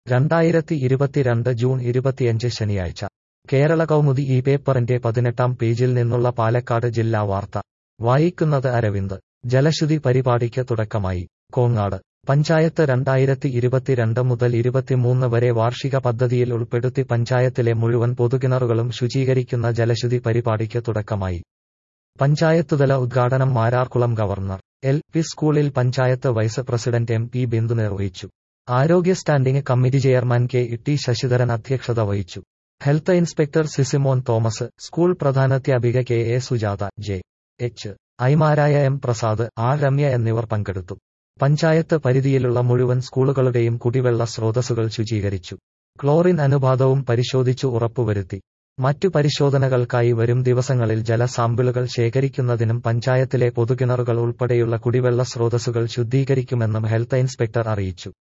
രണ്ടായിരത്തി ഇരുപത്തിരണ്ട് ജൂൺ ഇരുപത്തിയഞ്ച് ശനിയാഴ്ച കേരള കൗമുദി ഈ പേപ്പറിന്റെ പതിനെട്ടാം പേജിൽ നിന്നുള്ള പാലക്കാട് ജില്ലാ വാർത്ത വായിക്കുന്നത് അരവിന്ദ് ജലശുദ്ധി പരിപാടിക്ക് തുടക്കമായി കോങ്ങാട് പഞ്ചായത്ത് രണ്ടായിരത്തി ഇരുപത്തിരണ്ട് മുതൽ ഇരുപത്തിമൂന്ന് വരെ വാർഷിക പദ്ധതിയിൽ ഉൾപ്പെടുത്തി പഞ്ചായത്തിലെ മുഴുവൻ പൊതുകിണറുകളും ശുചീകരിക്കുന്ന ജലശുദ്ധി പരിപാടിക്ക് തുടക്കമായി പഞ്ചായത്തുതല ഉദ്ഘാടനം മാരാർകുളം ഗവർണർ എൽ പി സ്കൂളിൽ panchayat vice president M P Bindu നിർവഹിച്ചു ആരോഗ്യ standing committee chairman K E Sasidharan അധ്യക്ഷത വഹിച്ചു health inspector Sisimon Thomas school പ്രധാനാധ്യാപിക K A Sujatha J H ഐമാരായ എം പ്രസാദ് ആർ രമ്യ എന്നിവർ പങ്കെടുത്തു പഞ്ചായത്ത് പരിധിയിലുള്ള മുഴുവൻ സ്കൂളുകളുടെയും കുടിവെള്ള സ്രോതസ്സുകൾ ശുചീകരിച്ചു ക്ലോറിൻ അനുപാതവും പരിശോധിച്ചു ഉറപ്പുവരുത്തി മറ്റു പരിശോധനകൾക്കായി വരും ദിവസങ്ങളിൽ ജലസാമ്പിളുകൾ ശേഖരിക്കുന്നതിനും പഞ്ചായത്തിലെ പൊതുകിണറുകൾ ഉൾപ്പെടെയുള്ള കുടിവെള്ള സ്രോതസ്സുകൾ ശുദ്ധീകരിക്കുമെന്നും ഹെൽത്ത് ഇൻസ്പെക്ടർ അറിയിച്ചു